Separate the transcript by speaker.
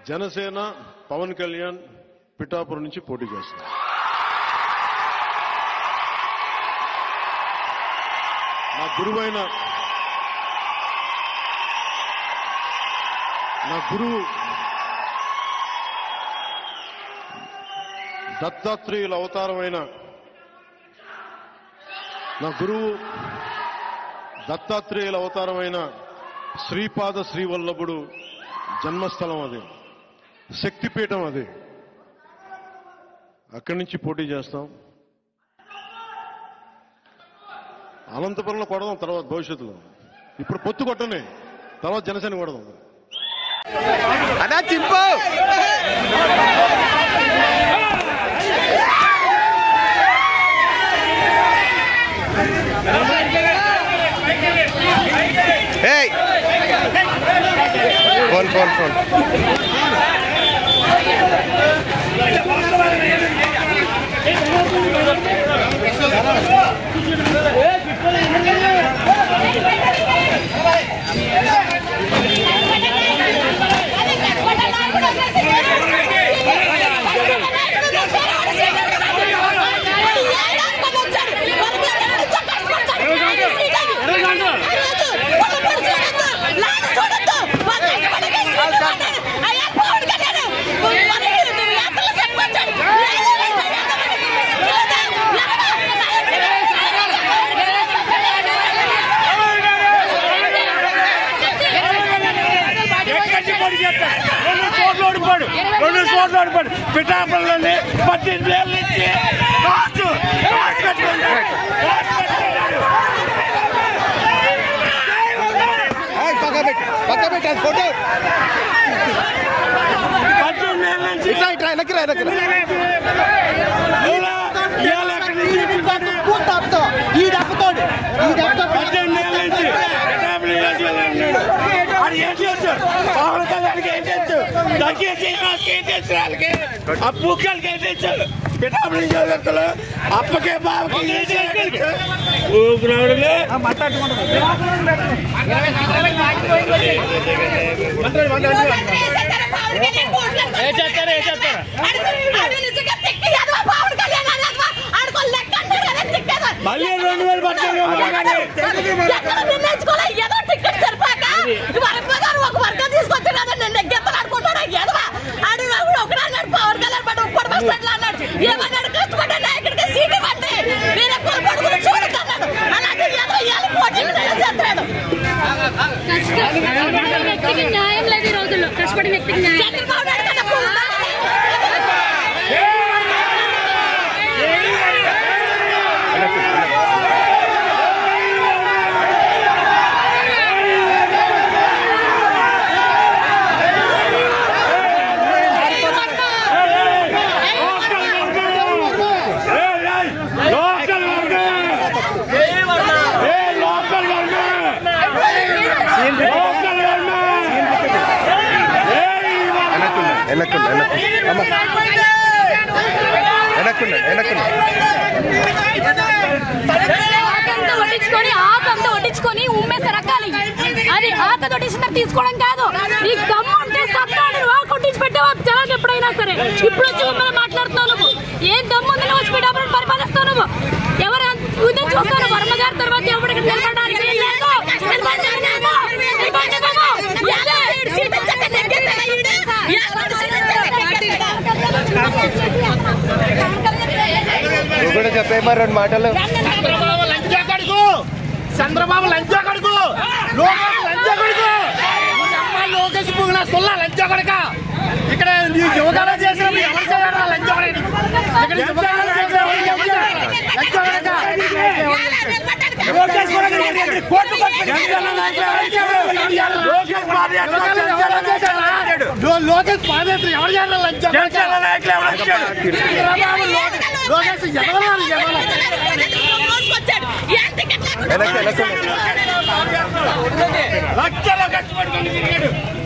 Speaker 1: జనసేన పవన్ కళ్యాణ్ పిఠాపురం నుంచి పోటీ చేస్తున్నారు నా గురువైన నా గురువు దత్తాత్రేయుల అవతారమైన నా గురువు దత్తాత్రేయుల అవతారమైన శ్రీపాద శ్రీవల్లభుడు జన్మస్థలం అది శక్తిపీఠం అది అక్కడి నుంచి పోటీ చేస్తాం అనంతపురంలో కొడదాం తర్వాత భవిష్యత్తులో ఇప్పుడు పొత్తు కొట్టనే తర్వాత జనసేన కొడదాం
Speaker 2: అన్నా చింపు ఏయ్ ఫోన్ ఫోన్ ఫోన్
Speaker 3: ఎక్కడి పోటీ చేస్తాడు రెండు చోట్ల ఓడిపోడు రెండు చోట్ల ఓడిపోడు పిఠాపురంలోని పద్దెనిమిది ఏళ్ళ నుంచి రాజు రాజు కట్టుకుంటాడు రాజు కట్టుకుంటాడు
Speaker 2: పక్క పెట్టి పక్క పెట్టి అది ఫోటో
Speaker 3: పద్దెనిమిది ఏళ్ళ నుంచి
Speaker 2: ఇట్లా ఇట్లా వెనక్కి రా వెనక్కి రా.
Speaker 3: ఇలా ఇవాళ ఎక్కడి నుంచి పిఠాపురం
Speaker 4: ఈ దెబ్బతోడు ఈ దెబ్బతో
Speaker 3: పద్దెనిమిది ఏళ్ళ నుంచి పిఠాపురం నియోజకవర్గంలో ఉన్నాడు అది ఏం చేస్తాడు పవన్ కళ్యాణ్కి ఏం చేస్తాడు దగ్గర శ్రీనివాస్కి ఏం చేస్తాడు వాళ్ళకి ఆ బుక్కలకి ఏం చేస్తాడు పిఠాపురం నియోజకవర్గంలో అప్పకే బావకి ఏం చేస్తాడు ఊపిరాడులే మళ్ళీ రెండు వేల పద్దెనిమిది
Speaker 5: ఏదో టికెట్ సరిపోక వరప గారు ఒక వర్గం తీసుకొచ్చాడు కదా నేను నెగ్గెత్తలు ఆడుకుంటాడు ఎదవా ఆడు నాకు ఒకడు అన్నాడు పవన్ కళ్యాణ్ పట్టు ఉప్పటి బస్ స్టాండ్ అన్నాడు ఏమన్నాడు కష్టపడ్డా నాయకుడికి సీట్ ఇవ్వండి మీరే కొనుగోడు చూడకన్నాడు అలాగే ఎదవ ఇవాళ పోటీ చేస్తున్నాడు
Speaker 6: కష్టపడిన వ్యక్తికి న్యాయం లేదు ఈ రోజుల్లో కష్టపడిన వ్యక్తికి న్యాయం
Speaker 5: చంద్రబాబు నాయుడు కన్నా పువ్వులు.
Speaker 3: లోకల్ లోకల్ లోకల్
Speaker 2: వెనక్కి ఉండు, వెనక్కి ఉండు. అమ్మ. వెనక్కి ఉండు, వెనక్కి ఉండు.
Speaker 6: ఆకంతా వడ్డించుకొని ఆకంతా వడ్డించుకొని ఉమ్మేసే రకాలు ఇవి. అది ఆక వడ్డించిన తీసుకోవడం కాదు నీ దమ్ము ఉంటే సత్తాడు ఆ కొట్టించి పెట్టావా జనాలు ఎప్పుడైనా సరే ఇప్పుడు వచ్చి మమ్మల్ని మాట్లాడుతున్నావు నువ్వు ఏం దమ్ము ఉంది నువ్వు వచ్చి పెట్టావు పరిపాలిస్తావు నువ్వు ఎవరు ఉదయం చూస్తాను వర్మ గారి తర్వాత ఎవరికి నిలబడడానికి ఏం లేదు. నిలబడలేము. నిలబడలేము.
Speaker 5: యాభై ఏడు సీట్లు చక్క నెగ్గెత్తడా ఈడు? యాభై ఏడు సీట్లు చక్క నెగ్గెత్తడా?
Speaker 2: నువ్వు కూడా చెప్పే మరి రెండు మాటలు
Speaker 4: చంద్రబాబు లంచా కడుగు చంద్రబాబు లంచా కడుగు లోకేష్ లంచా కడుగు ఈ అమ్మాయి లోకేష్ పువ్వుల సుల్ల లంచా కడక ఇక్కడ నీ యువకాలం చేసినప్పుడు ఎవరు చేయాలి లంచా కడక ఇక్కడ యువకాలం చేసినప్పుడు ఎవరు చేయాలి? లంచా కడక
Speaker 3: లోకేష్ కూడా ఇక్కడ కోర్టు జనసేన నాయకులు ఎవరు లోకేష్ పాదయాత్ర జనసేన చేశాడు.
Speaker 4: లో- లోకేష్ పాదయాత్ర ఎవరు చేయాలి లంచా కడక
Speaker 3: జనసేన నాయకులు ఎవరు వచ్చాడు
Speaker 4: చంద్రబాబు లో- లోకేష్ ఎదవాలి ఎదవాలి
Speaker 5: మోసుకొచ్చాడు. ఏం టికెట్ లేకుండా
Speaker 2: వెనక్కి వెనక్కి ఉండు.
Speaker 3: లక్షలో ఖర్చు పెట్టుకొని తిరిగాడు